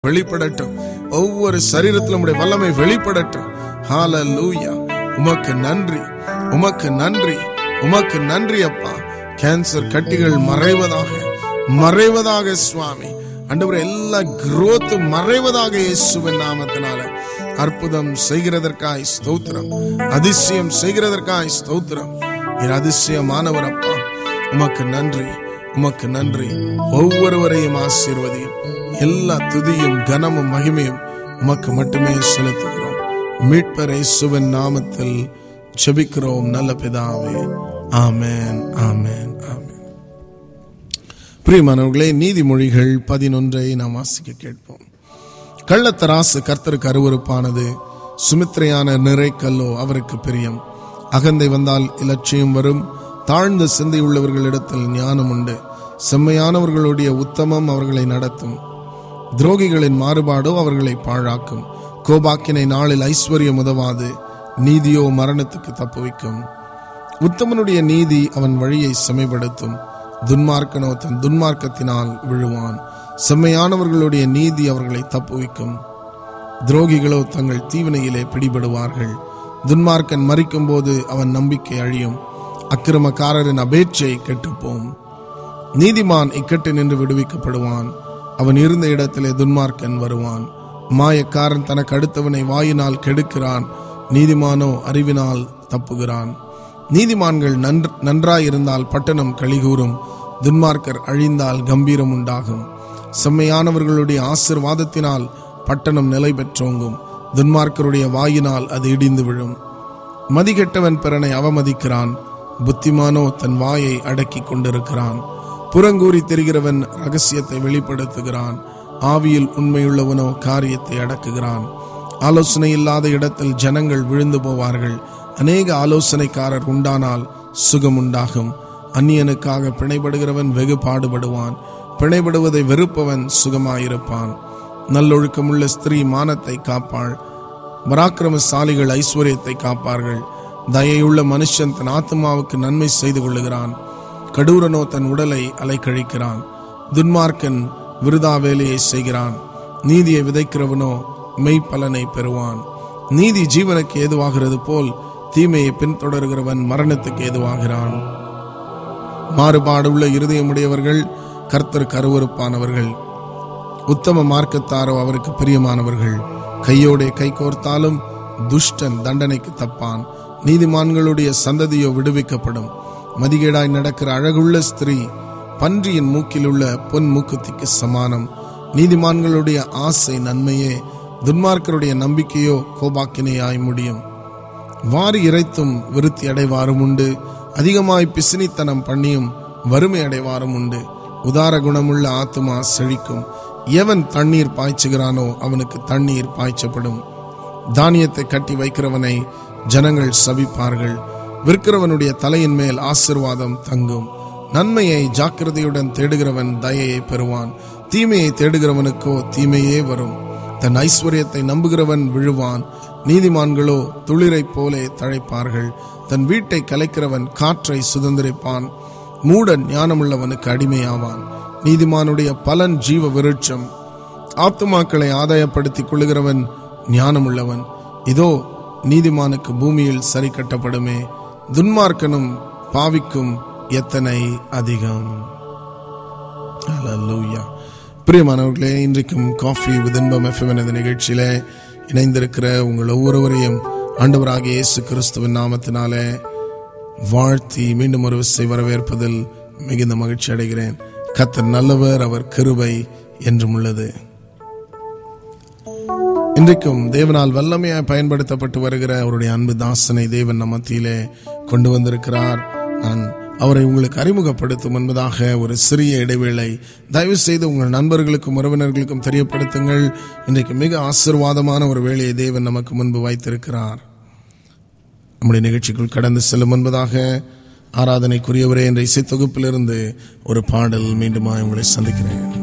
வெளிப்படட்டும் ஒவ்வொரு சரீரத்திலும் உடைய வல்லமை வெளிப்படட்டும் ஹalleluya உமக்கு நன்றி உமக்கு நன்றி உமக்கு நன்றி அப்பா கேன்சர் கட்டிகள் மறைவதாக மறைவதாக சுவாமி அண்டவரே எல்லா growth மறைவதாக இயேசுவின் நாமத்தினால அற்புதம் செய்கிறதற்காய் ஸ்தோத்திரம் அதிசயம் செய்கிறதற்காய் ஸ்தோத்திரம் என் அதிசயமானவர் அப்பா உமக்கு நன்றி உமக்கு நன்றி ஒவ்வொருவரையும் ஆசீர்வதியும் எல்லா துதியும் கனமும் மகிமையும் உமக்கு மட்டுமே செலுத்துகிறோம் மீட்பர் இயேசுவின் நாமத்தில் ஜெபிக்கிறோம் நல்ல பிதாவே ஆமென் ஆமென் ஆமென் பிரியமானவர்களே நீதிமொழிகள் பதினொன்றை நாம் வாசிக்க கேட்போம் கள்ளத்தராசு கர்த்தருக்கு அருவருப்பானது சுமித்திரையான நிறைக்கல்லோ அவருக்கு பிரியம் அகந்தை வந்தால் இலட்சியம் வரும் தாழ்ந்த சிந்தை உள்ளவர்களிடத்தில் ஞானம் உண்டு செம்மையானவர்களுடைய உத்தமம் அவர்களை நடத்தும் துரோகிகளின் மாறுபாடோ அவர்களை பாழாக்கும் கோபாக்கினை நாளில் ஐஸ்வர்யம் உதவாது நீதியோ மரணத்துக்கு தப்புவிக்கும் உத்தமனுடைய நீதி அவன் வழியை செமைப்படுத்தும் துன்மார்க்கனோ தன் துன்மார்க்கத்தினால் விழுவான் செம்மையானவர்களுடைய நீதி அவர்களை தப்புவிக்கும் துரோகிகளோ தங்கள் தீவினையிலே பிடிபடுவார்கள் துன்மார்க்கன் மறிக்கும் போது அவன் நம்பிக்கை அழியும் அக்கிரமக்காரரின் அபேட்சை கெட்டுப்போம் நீதிமான் இக்கட்டு நின்று விடுவிக்கப்படுவான் அவன் இருந்த இடத்திலே துன்மார்க்கன் வருவான் மாயக்காரன் தனக்கு அடுத்தவனை வாயினால் கெடுக்கிறான் நீதிமானோ அறிவினால் தப்புகிறான் நீதிமான்கள் நன்று நன்றாயிருந்தால் பட்டணம் கழிகூறும் துன்மார்க்கர் அழிந்தால் கம்பீரம் உண்டாகும் செம்மையானவர்களுடைய ஆசிர்வாதத்தினால் பட்டணம் நிலை பெற்றோங்கும் துன்மார்க்கருடைய வாயினால் அது இடிந்து விழும் மதிகெட்டவன் பிறனை அவமதிக்கிறான் புத்திமானோ தன் வாயை அடக்கிக் கொண்டிருக்கிறான் புறங்கூறி தெரிகிறவன் ரகசியத்தை வெளிப்படுத்துகிறான் ஆவியில் உண்மையுள்ளவனோ காரியத்தை அடக்குகிறான் ஆலோசனை இல்லாத இடத்தில் ஜனங்கள் விழுந்து போவார்கள் அநேக ஆலோசனைக்காரர் உண்டானால் சுகம் உண்டாகும் அந்நியனுக்காக பிணைபடுகிறவன் வெகு பாடுபடுவான் பிணைபடுவதை வெறுப்பவன் சுகமாயிருப்பான் நல்லொழுக்கமுள்ள ஸ்திரீ மானத்தை காப்பாள் பராக்கிரமசாலிகள் ஐஸ்வர்யத்தை காப்பார்கள் தயையுள்ள மனுஷன் தன் ஆத்மாவுக்கு நன்மை செய்து கொள்ளுகிறான் கடூரனோ தன் உடலை அலைக்கழிக்கிறான் துன்மார்க்கன் விருதா வேலையை செய்கிறான் நீதியை விதைக்கிறவனோ மெய்ப்பலனை பெறுவான் நீதி ஜீவனுக்கு ஏதுவாகிறது போல் தீமையை பின்தொடர்கிறவன் மரணத்துக்கு ஏதுவாகிறான் மாறுபாடுள்ள இருதயமுடையவர்கள் கர்த்தருக்கு அருவருப்பானவர்கள் உத்தம மார்க்கத்தாரோ அவருக்கு பிரியமானவர்கள் கையோடே கை கோர்த்தாலும் துஷ்டன் தண்டனைக்கு தப்பான் நீதிமான்களுடைய சந்ததியோ விடுவிக்கப்படும் மதிகேடாய் நடக்கிற அழகுள்ள ஸ்திரீ பன்றியின் மூக்கில் உள்ள பொன் மூக்குத்திக்கு சமானம் நீதிமான்களுடைய ஆசை நன்மையே துன்மார்க்கருடைய நம்பிக்கையோ கோபாக்கினையாய் முடியும் வாரி இறைத்தும் விருத்தி அடைவாரும் உண்டு அதிகமாய் பிசினித்தனம் பண்ணியும் வறுமை அடைவாரும் உண்டு உதார குணமுள்ள ஆத்துமா செழிக்கும் எவன் தண்ணீர் பாய்ச்சுகிறானோ அவனுக்கு தண்ணீர் பாய்ச்சப்படும் தானியத்தை கட்டி வைக்கிறவனை ஜனங்கள் சபிப்பார்கள் விற்கிறவனுடைய தலையின் மேல் ஆசிர்வாதம் தங்கும் நன்மையை ஜாக்கிரதையுடன் தேடுகிறவன் தயையை பெறுவான் தீமையை தேடுகிறவனுக்கோ தீமையே வரும் தன் ஐஸ்வர்யத்தை நம்புகிறவன் விழுவான் நீதிமான்களோ துளிரைப் போலே தழைப்பார்கள் தன் வீட்டை கலைக்கிறவன் காற்றை சுதந்திரிப்பான் மூடன் ஞானமுள்ளவனுக்கு அடிமையாவான் நீதிமானுடைய பலன் ஜீவ விருட்சம் ஆத்துமாக்களை ஆதாயப்படுத்திக் கொள்ளுகிறவன் ஞானமுள்ளவன் இதோ நீதிமானுக்கு பூமியில் சரி கட்டப்படுமே துன்மார்க்கனும் பாவிக்கும் எத்தனை அதிகம் Hallelujah. பிரியமானவர்களே இன்றைக்கும் காஃபி விதன்பம் எஃப்எம் எனது நிகழ்ச்சியில இணைந்திருக்கிற உங்கள் ஒவ்வொருவரையும் ஆண்டவராகிய இயேசு கிறிஸ்துவின் நாமத்தினாலே வாழ்த்தி மீண்டும் ஒரு விசை வரவேற்பதில் மிகுந்த மகிழ்ச்சி அடைகிறேன் கத்தர் நல்லவர் அவர் கிருபை என்றும் உள்ளது இன்றைக்கும் தேவனால் வல்லமையாய் பயன்படுத்தப்பட்டு வருகிற அவருடைய அன்பு தாசனை தேவன் நம் மத்தியிலே கொண்டு வந்திருக்கிறார் நான் அவரை உங்களுக்கு அறிமுகப்படுத்தும் என்பதாக ஒரு சிறிய இடைவேளை தயவு செய்து உங்கள் நண்பர்களுக்கும் உறவினர்களுக்கும் தெரியப்படுத்துங்கள் இன்றைக்கு மிக ஆசிர்வாதமான ஒரு வேலையை தேவன் நமக்கு முன்பு வைத்திருக்கிறார் நம்முடைய நிகழ்ச்சிக்குள் கடந்து செல்லும் என்பதாக ஆராதனைக்குரியவரே என்ற இசை தொகுப்பிலிருந்து ஒரு பாடல் மீண்டுமா உங்களை சந்திக்கிறேன்